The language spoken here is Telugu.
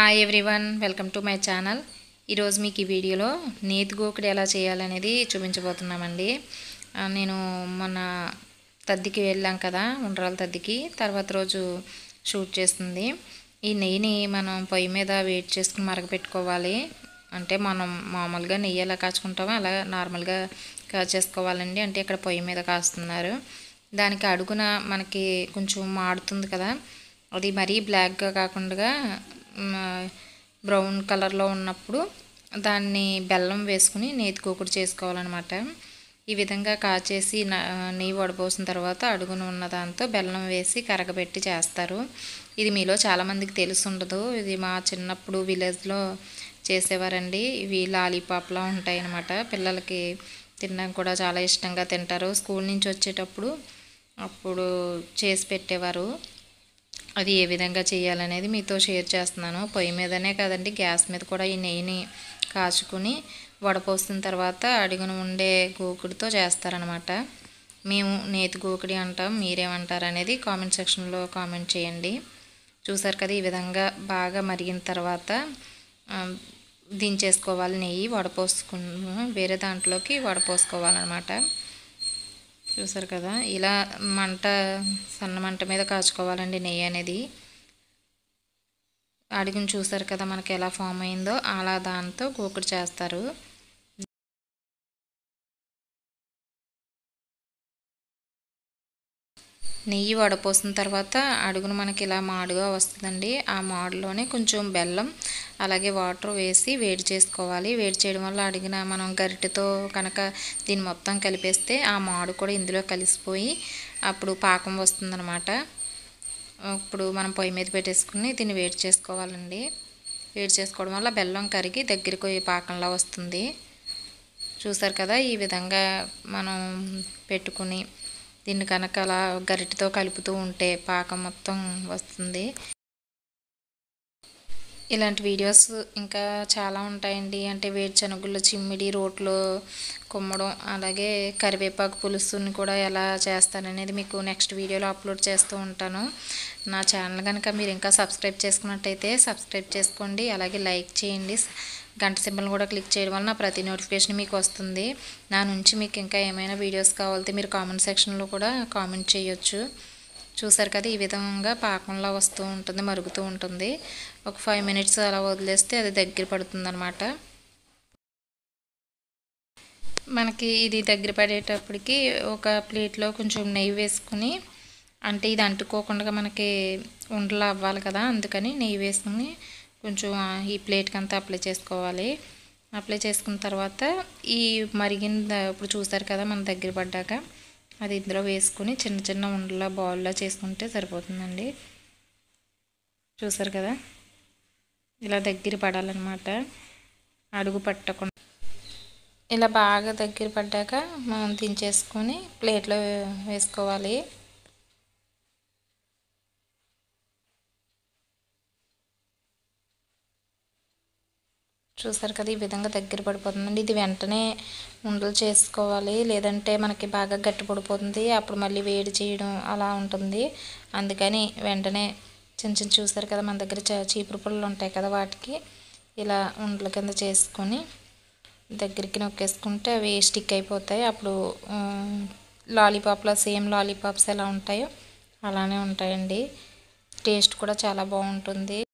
hi everyone welcome to my channel ఈరోజు మీకు ఈ వీడియోలో నేతి గోకుడు ఎలా చేయాలనేది చూపించబోతున్నామండి ఆ, నేను మొన్న తద్దికి వెళ్ళాం కదా ఉండ్రాల తద్దికి తర్వాత రోజు షూట్ చేస్తుంది ఈ నెయ్యిని మనం పొయ్యి మీద వేడి చేసుకుని మరగపెట్టుకోవాలి అంటే మనం మామూలుగా నెయ్యి ఎలా కాచుకుంటామో అలా నార్మల్గా కాచేసుకోవాలండి అంటే ఇక్కడ పొయ్యి మీద కాస్తున్నారు దానికి అడుగున మనకి కొంచెం మాడుతుంది కదా అది మరీ బ్లాక్గా కాకుండా మ్, బ్రౌన్ కలర్లో ఉన్నప్పుడు దాన్ని బెల్లం వేసుకుని నేతి కోకుడు చేసుకోవాలన్నమాట ఈ విధంగా కాచేసి న- నెయ్యి వడపోసిన తర్వాత అడుగున ఉన్న దాంతో బెల్లం వేసి కరగబెట్టి చేస్తారు ఇది మీలో చాలామందికి తెలిసి ఉండదు ఇది మా చిన్నప్పుడు విలేజ్లో చేసేవారండి ఇవి లాలీపాప్లా ఉంటాయి అన్నమాట పిల్లలకి తినడం కూడా చాలా ఇష్టంగా తింటారు స్కూల్ నుంచి వచ్చేటప్పుడు అప్పుడు చేసి పెట్టేవారు అది ఏ విధంగా చేయాలనేది మీతో షేర్ చేస్తున్నాను పొయ్యి మీదనే కదండి గ్యాస్ మీద కూడా ఈ నెయ్యిని కాచుకుని వడపోసిన తర్వాత అడుగున ఉండే గోకుడితో చేస్తారనమాట మేము నేతి గోకుడి అంటాం మీరేమంటారు అనేది కామెంట్ సెక్షన్లో కామెంట్ చేయండి చూసారు కదా ఈ విధంగా బాగా మరిగిన తర్వాత ఆ, దించేసుకోవాలి నెయ్యి వడపోసుకుని వేరే దాంట్లోకి వడపోసుకోవాలన్నమాట చూసారు కదా ఇలా మంట సన్న మంట మీద కాచుకోవాలండి నెయ్యి అనేది అడుగుని చూసారు కదా మనకి ఎలా ఫామ్ అయిందో అలా దాంతో గోకుడు చేస్తారు నెయ్యి వడపోసిన తర్వాత అడుగున మనకి ఇలా మాడుగా వస్తుందండి ఆ మాడులోనే కొంచెం బెల్లం అలాగే వాటర్ వేసి వేడి చేసుకోవాలి వేడి చేయడం వల్ల అడిగిన మనం గరిటెతో కనుక దీన్ని మొత్తం కలిపేస్తే ఆ మాడు కూడా ఇందులో కలిసిపోయి అప్పుడు పాకం వస్తుందన్నమాట ఇప్పుడు మనం పొయ్యి మీద పెట్టేసుకుని దీన్ని వేడి చేసుకోవాలండి వేడి చేసుకోవడం వల్ల బెల్లం కరిగి దగ్గరికి పోయి పాకంలా వస్తుంది చూసారు కదా ఈ విధంగా మనం పెట్టుకుని దీన్ని కనుక అలా గరిటెతో కలుపుతూ ఉంటే పాకం మొత్తం వస్తుంది ఇలాంటి వీడియోస్ ఇంకా చాలా ఉంటాయండి అంటే వేరుశనగుళ్ళు చిమ్మిడి రోట్లో కుమ్మడం అలాగే కరివేపాకు పులుసుని కూడా ఎలా చేస్తాననేది మీకు నెక్స్ట్ వీడియోలో అప్లోడ్ చేస్తూ ఉంటాను నా ఛానల్ కనుక మీరు ఇంకా సబ్స్క్రైబ్ చేసుకున్నట్టయితే సబ్స్క్రైబ్ చేసుకోండి అలాగే లైక్ చేయండి గంట సింబల్ కూడా క్లిక్ చేయడం వల్ల నా ప్రతి నోటిఫికేషన్ మీకు వస్తుంది నా నుంచి మీకు ఇంకా ఏమైనా వీడియోస్ కావాలితే మీరు కామెంట్ సెక్షన్లో కూడా కామెంట్ చేయొచ్చు చూసారు కదా ఈ విధంగా పాకంలా వస్తూ ఉంటుంది మరుగుతూ ఉంటుంది ఒక ఫైవ్ మినిట్స్ అలా వదిలేస్తే అది దగ్గర పడుతుంది అనమాట మనకి ఇది దగ్గర పడేటప్పటికి ఒక ప్లేట్లో కొంచెం నెయ్యి వేసుకుని అంటే ఇది అంటుకోకుండా మనకి ఉండలా అవ్వాలి కదా అందుకని నెయ్యి వేసుకుని కొంచెం ఆ ఈ ప్లేట్కి అంతా అప్లై చేసుకోవాలి అప్లై చేసుకున్న తర్వాత ఈ మరిగిన ఇప్పుడు చూసారు కదా మన దగ్గర పడ్డాక అది ఇందులో వేసుకుని చిన్న చిన్న ఉండలా బౌల్లో చేసుకుంటే సరిపోతుందండి చూసారు కదా ఇలా దగ్గర పడాలన్నమాట అడుగు పట్టకుండా ఇలా బాగా దగ్గర పడ్డాక మనం దించేసుకొని ప్లేట్లో వేసుకోవాలి చూసారు కదా ఈ విధంగా దగ్గర పడిపోతుందండి ఇది వెంటనే ఉండలు చేసుకోవాలి లేదంటే మనకి బాగా గట్టి పడిపోతుంది అప్పుడు మళ్ళీ వేడి చేయడం అలా ఉంటుంది అందుకని వెంటనే చిన్న చిన్న చూసారు కదా మన దగ్గర చ- చీపురు పుల్లలు ఉంటాయి కదా వాటికి ఇలా ఉండల కింద చేసుకొని దగ్గరికి నొక్కేసుకుంటే అవి స్టిక్ అయిపోతాయి అప్పుడు లాలీపాప్లో సేమ్ లాలీపాప్స్ ఎలా ఉంటాయో అలానే ఉంటాయండి టేస్ట్ కూడా చాలా బాగుంటుంది